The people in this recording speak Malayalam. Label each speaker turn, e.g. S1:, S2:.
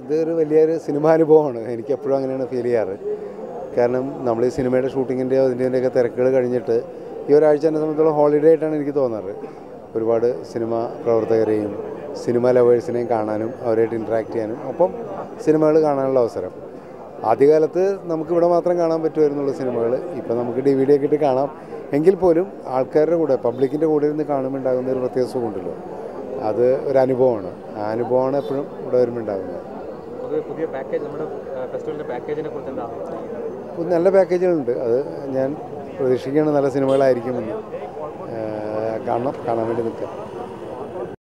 S1: ഇതൊരു വലിയൊരു സിനിമാനുഭവമാണ് എനിക്ക് എപ്പോഴും അങ്ങനെയാണ് ഫീൽ ചെയ്യാറ് കാരണം നമ്മൾ ഈ സിനിമയുടെ ഷൂട്ടിങ്ങിൻ്റെയോ അതിൻ്റെയൊക്കെ തിരക്കുകൾ കഴിഞ്ഞിട്ട് ഈ ഒരാഴ്ച എന്നെ സംബന്ധിച്ചോളം ഹോളിഡേ ആയിട്ടാണ് എനിക്ക് തോന്നാറ് ഒരുപാട് സിനിമ പ്രവർത്തകരെയും സിനിമ ലവേഴ്സിനെയും കാണാനും അവരായിട്ട് ഇൻട്രാക്ട് ചെയ്യാനും ഒപ്പം സിനിമകൾ കാണാനുള്ള അവസരം ആദ്യകാലത്ത് നമുക്കിവിടെ മാത്രം കാണാൻ പറ്റുമായിരുന്നുള്ള സിനിമകൾ ഇപ്പം നമുക്ക് ഡി വി ഡി ഒക്കെ ഇട്ട് കാണാം എങ്കിൽ പോലും ആൾക്കാരുടെ കൂടെ പബ്ലിക്കിൻ്റെ കൂടെ ഇരുന്ന് കാണുമ്പോൾ ഉണ്ടാകുന്ന ഒരു പ്രത്യേക സുഖമുണ്ടല്ലോ അത് ഒരു അനുഭവമാണ് ആ അനുഭവമാണ് എപ്പോഴും ഇവിടെ വരുമ്പോൾ ഉണ്ടാകുന്നത്
S2: അത് പുതിയ പാക്കേജ് നമ്മുടെ ഫെസ്റ്റിവലിന്റെ പാക്കേജിനെ കുറിച്ച് എന്താ
S1: ഇപ്പം നല്ല പാക്കേജുകളുണ്ട് അത് ഞാൻ പ്രതീക്ഷിക്കുകയാണ് നല്ല സിനിമകളായിരിക്കുമെന്ന് ഏഹ് കാണണം കാണാൻ വേണ്ടി നിൽക്കാം